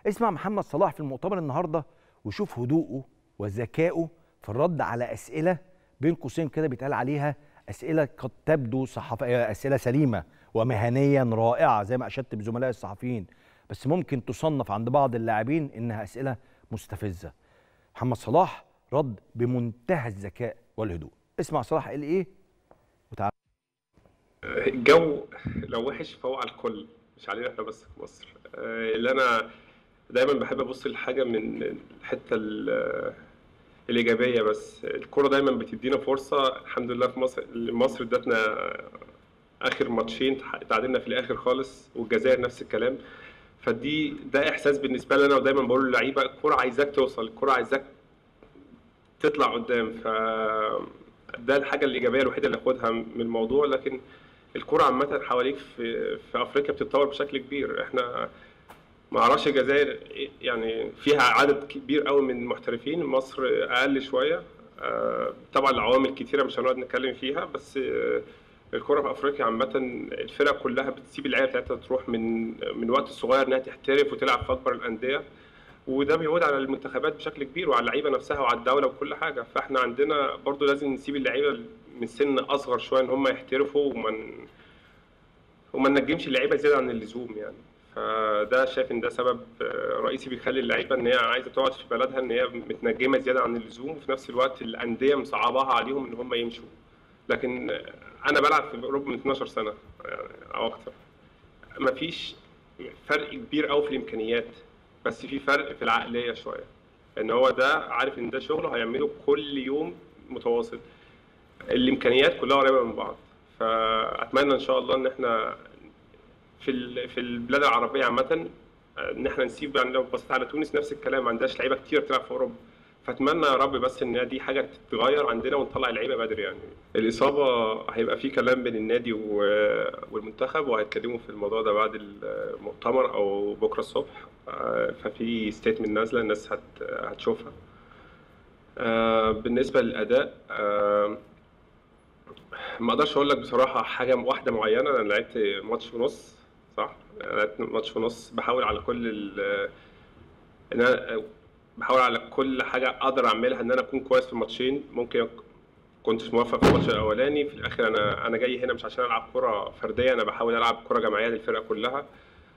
اسمع محمد صلاح في المؤتمر النهارده وشوف هدوءه وذكائه في الرد على اسئله بين قوسين كده بيتقال عليها اسئله قد تبدو صحفيه اسئله سليمه ومهنيا رائعه زي ما اشدت بزملاء الصحفيين بس ممكن تصنف عند بعض اللاعبين انها اسئله مستفزه محمد صلاح رد بمنتهى الذكاء والهدوء اسمع صلاح قال ايه وتعال الجو لو وحش فهو على الكل مش علينا احنا بس في مصر آه، اللي انا دايما بحب ابص للحاجه من الحته ال- الايجابيه بس الكوره دايما بتدينا فرصه الحمد لله في مصر مصر ادتنا اخر ماتشين تعادلنا في الاخر خالص والجزائر نفس الكلام فدي ده احساس بالنسبه لي انا ودايما بقول للعيبه الكوره عايزاك توصل الكوره عايزاك تطلع قدام ف ده الحاجه الايجابيه الوحيده اللي اخدها من الموضوع لكن الكوره عامه حواليك في في افريقيا بتتطور بشكل كبير احنا ما اعرفش الجزائر يعني فيها عدد كبير قوي من المحترفين مصر اقل شويه آه، طبعا العوامل كتيره مش هنقعد نتكلم فيها بس آه، الكره في افريقيا عامه الفرق كلها بتسيب اللعيبه بتاعتها تروح من من وقت صغير انها تحترف وتلعب في اكبر الانديه وده بيعود على المنتخبات بشكل كبير وعلى اللعيبه نفسها وعلى الدوله وكل حاجه فاحنا عندنا برضو لازم نسيب اللعيبه من سن اصغر شويه ان هم يحترفوا وما ن- وما ننجمش اللعيبه زياده عن اللزوم يعني فده شايف ان ده سبب آه، رئيسي بيخلي اللعيبه ان هي عايزه تقعد في بلدها ان هي متنجمه زياده عن اللزوم وفي نفس الوقت الانديه مصعباها عليهم ان هم يمشوا لكن آه، انا بلعب في اوروبا من 12 سنه يعني او اكتر مفيش فرق كبير قوي في الامكانيات بس في فرق في العقليه شويه ان هو ده عارف ان ده شغله هيعمله كل يوم متواصل الامكانيات كلها قريبه من بعض فاتمنى ان شاء الله ان احنا في ال- في البلاد العربيه عامه آه، ان احنا نسيب يعني لو بصيت على تونس نفس الكلام ما عندهاش لعيبه كتير تلعب في اوروبا فاتمنى يا رب بس ان دي حاجه تتغير عندنا ونطلع اللعيبه بدري يعني الاصابه هيبقى في كلام بين النادي و- والمنتخب وهيتكلموا في الموضوع ده بعد المؤتمر او بكره الصبح آه، ففي ستيتمنت نازله الناس هت- هتشوفها آه، بالنسبه للاداء آه، ما اقدرش اقول لك بصراحه حاجه واحده معينه انا لعبت ماتش ونص صح لعبت ماتش ونص بحاول على كل ال ان انا بحاول على كل حاجه اقدر اعملها ان انا اكون كويس في الماتشين ممكن أك- كنتش موفق في الماتش الاولاني في الاخر انا انا جاي هنا مش عشان العب كره فرديه انا بحاول العب كره جماعيه للفرقه كلها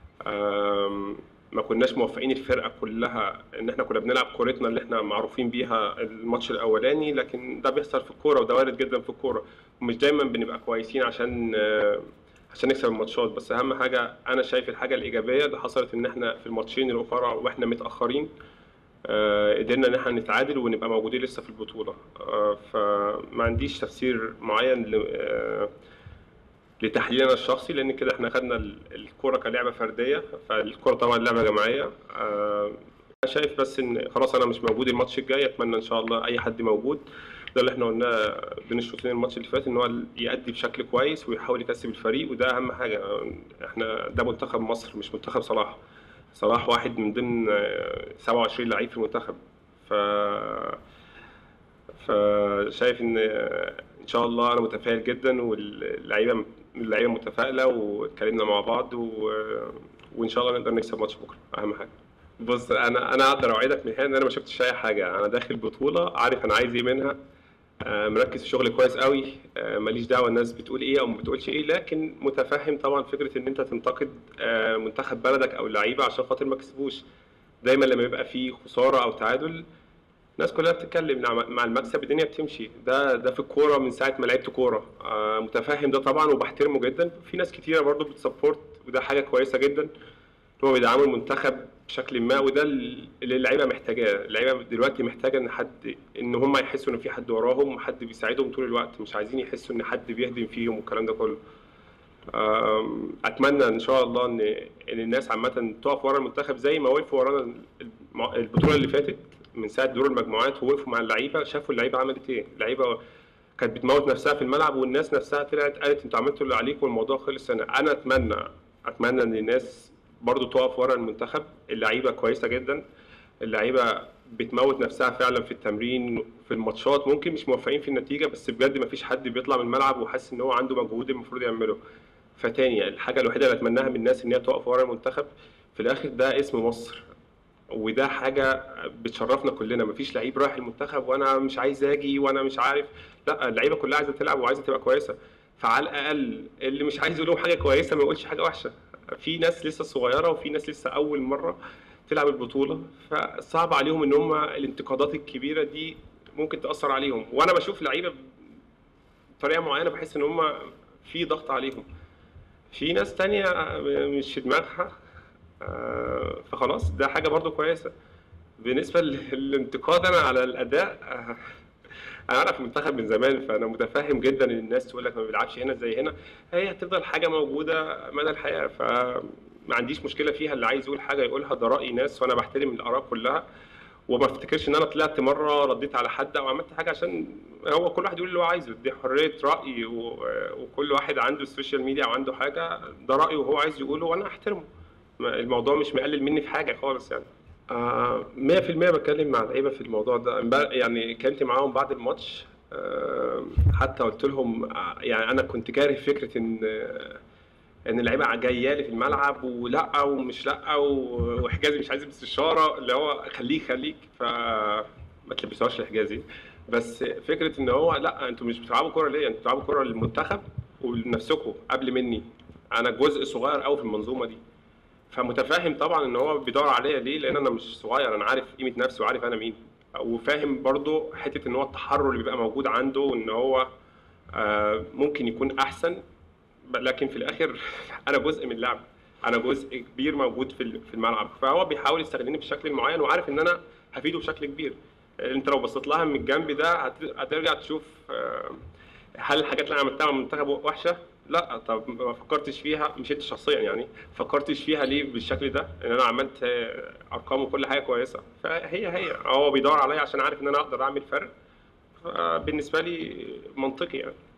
أم، ما كناش موفقين الفرقه كلها ان احنا كنا بنلعب كورتنا اللي احنا معروفين بيها الماتش الاولاني لكن ده بيحصل في الكوره وده وارد جدا في الكوره ومش دايما بنبقى كويسين عشان آه، عشان نكسب الماتشات بس اهم حاجه انا شايف الحاجه الايجابيه اللي حصلت ان احنا في الماتشين الاخرى واحنا متاخرين آه، قدرنا ان احنا نتعادل ونبقى موجودين لسه في البطوله آه، فما عنديش تفسير معين ل- آه، لتحليلنا الشخصي لان كده احنا خدنا ال- الكوره كلعبه فرديه فالكوره طبعا لعبه جماعيه آه، انا شايف بس ان خلاص انا مش موجود الماتش الجاي اتمنى ان شاء الله اي حد موجود ده اللي احنا قلناه بين الشوطين الماتش اللي فات ان هو يأدي بشكل كويس ويحاول يكسب الفريق وده اهم حاجه احنا ده منتخب مصر مش منتخب صلاح صلاح واحد من ضمن آه، 27 لعيب في المنتخب ف فشايف ان ان شاء الله انا متفائل جدا واللعيبه اللعيبه متفائله واتكلمنا مع بعض و... وان شاء الله نقدر نكسب ماتش بكره اهم حاجه بص انا انا اقدر اوعدك من هنا ان انا ما شفتش اي حاجه انا داخل بطوله عارف انا عايز ايه منها آه، مركز في شغلي كويس قوي آه، ماليش دعوه الناس بتقول ايه او ما بتقولش ايه لكن متفهم طبعا فكره ان انت تنتقد آه، منتخب بلدك او اللعيبه عشان خاطر ما كسبوش دايما لما يبقى في خساره او تعادل الناس كلها بتتكلم مع- مع المكسب الدنيا بتمشي ده ده في الكوره من ساعه ما لعبت كوره آه، متفهم ده طبعا وبحترمه جدا في ناس كتيره برضو بتسبورت وده حاجه كويسه جدا هو بيدعموا المنتخب بشكل ما وده اللي اللعيبه محتاجاه اللعيبه دلوقتي محتاجه ان حد ان هم يحسوا ان في حد وراهم وحد بيساعدهم طول الوقت مش عايزين يحسوا ان حد بيهدم فيهم والكلام ده كله أم، اتمنى ان شاء الله ان ان الناس عامه تقف ورا المنتخب زي ما وقفوا ورانا الم- البطوله اللي فاتت من ساعه دور المجموعات ووقفوا مع اللعيبه شافوا اللعيبه عملت ايه اللعيبه كانت بتموت نفسها في الملعب والناس نفسها طلعت قالت انتوا عملتوا اللي عليكم والموضوع خلص انا انا اتمنى اتمنى ان الناس برضو تقف ورا المنتخب اللعيبه كويسه جدا اللعيبه بتموت نفسها فعلا في التمرين في الماتشات ممكن مش موفقين في النتيجه بس بجد ما فيش حد بيطلع من الملعب وحاسس ان هو عنده مجهود المفروض يعمله فتاني الحاجه الوحيده اللي اتمناها من الناس ان هي تقف ورا المنتخب في الاخر ده اسم مصر وده حاجه بتشرفنا كلنا مفيش لعيب رايح المنتخب وانا مش عايز اجي وانا مش عارف لا اللعيبه كلها عايزه تلعب وعايزه تبقى كويسه فعلى الاقل اللي مش عايز يقول لهم حاجه كويسه ما يقولش حاجه وحشه في ناس لسه صغيره وفي ناس لسه اول مره تلعب البطوله فصعب عليهم ان هم الانتقادات الكبيره دي ممكن تاثر عليهم وانا بشوف لعيبه بطريقه معينه بحس ان هم في ضغط عليهم في ناس تانية مش في دماغها آه، فخلاص ده حاجه برضو كويسه بالنسبه للانتقاد انا على الاداء آه، انا اعرف المنتخب من زمان فانا متفهم جدا ان الناس تقول لك ما بيلعبش هنا زي هنا هي هتفضل حاجه موجوده مدى الحياه فما عنديش مشكله فيها اللي عايز يقول حاجه يقولها ده راي ناس وانا بحترم الاراء كلها وما افتكرش ان انا طلعت مره رديت على حد او عملت حاجه عشان هو كل واحد يقول اللي هو عايزه دي حريه راي و- وكل واحد عنده السوشيال ميديا او عنده حاجه ده رايه وهو عايز يقوله وانا احترمه ما- الموضوع مش مقلل مني في حاجه خالص يعني آه، 100% بتكلم مع اللعيبه في الموضوع ده امبارح- يعني كلمت معاهم بعد الماتش آه، حتى قلت لهم آه، يعني انا كنت كاره فكره ان آه، ان اللعيبه جايه لي في الملعب ولا ومش لا و- وحجازي مش عايز يلبس الشاره اللي هو خليك خليك ف ما تلبسوهاش لحجازي بس فكره ان هو لا انتوا مش بتلعبوا كوره ليا انتوا بتلعبوا كوره للمنتخب ولنفسكم قبل مني انا جزء صغير قوي في المنظومه دي فمتفاهم طبعا ان هو بيدور عليا ليه لان انا مش صغير انا عارف قيمه نفسي وعارف انا مين وفاهم برضو حته ان هو التحرر اللي بيبقى موجود عنده وان هو آه، ممكن يكون احسن ب- لكن في الاخر انا جزء من اللعب انا جزء كبير موجود في ال- في الملعب فهو بيحاول يستغلني بشكل معين وعارف ان انا هفيده بشكل كبير انت لو بصيت لها من الجنب ده هت- هترجع تشوف آه، هل الحاجات اللي انا عملتها مع المنتخب وحشه؟ لا طب ما فكرتش فيها مش انت شخصيا يعني فكرتش فيها ليه بالشكل ده؟ ان انا عملت آه، ارقام وكل حاجه كويسه فهي هي هو بيدور عليا عشان عارف ان انا اقدر اعمل فرق بالنسبه لي منطقي يعني